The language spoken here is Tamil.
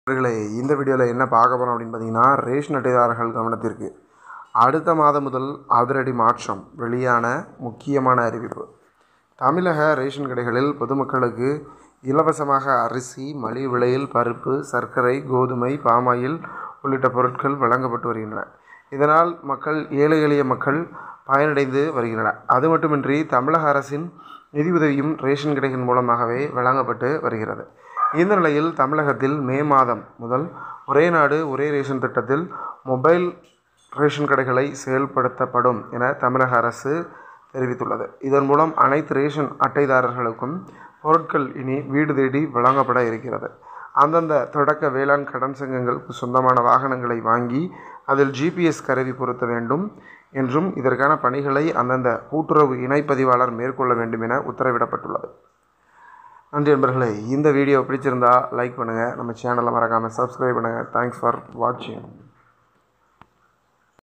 நண்பர்களே இந்த வீடியோவில் என்ன பார்க்க போகிறோம் அப்படின்னு பார்த்தீங்கன்னா ரேஷன் அட்டைதாரர்கள் கவனத்திற்கு அடுத்த மாதம் முதல் அதிரடி மாற்றம் வெளியான முக்கியமான அறிவிப்பு தமிழக ரேஷன் கடைகளில் பொதுமக்களுக்கு இலவசமாக அரிசி மலிவு விலையில் பருப்பு சர்க்கரை கோதுமை பாமாயில் உள்ளிட்ட பொருட்கள் வழங்கப்பட்டு வருகின்றன இதனால் மக்கள் ஏழை எளிய மக்கள் பயனடைந்து வருகின்றனர் அது மட்டுமின்றி தமிழக அரசின் நிதியுதவியும் ரேஷன் கடைகள் மூலமாகவே வழங்கப்பட்டு வருகிறது இந்த நிலையில் தமிழகத்தில் மே மாதம் முதல் ஒரே நாடு ஒரே ரேஷன் திட்டத்தில் மொபைல் ரேஷன் கடைகளை செயல்படுத்தப்படும் என தமிழக அரசு தெரிவித்துள்ளது இதன் மூலம் அனைத்து ரேஷன் அட்டைதாரர்களுக்கும் பொருட்கள் இனி வீடு தேடி வழங்கப்பட இருக்கிறது அந்தந்த தொடக்க வேளாண் கடன் சங்கங்களுக்கு சொந்தமான வாகனங்களை வாங்கி அதில் ஜிபிஎஸ் கருவி பொருத்த வேண்டும் என்றும் இதற்கான பணிகளை அந்தந்த கூட்டுறவு இணைப்பதிவாளர் மேற்கொள்ள வேண்டும் என உத்தரவிடப்பட்டுள்ளது நன்றி நண்பர்களே இந்த வீடியோ பிடிச்சிருந்தா லைக் பண்ணுங்கள் நம்ம சேனலை மறக்காமல் சப்ஸ்கிரைப் பண்ணுங்கள் தேங்க்ஸ் ஃபார் வாட்சிங்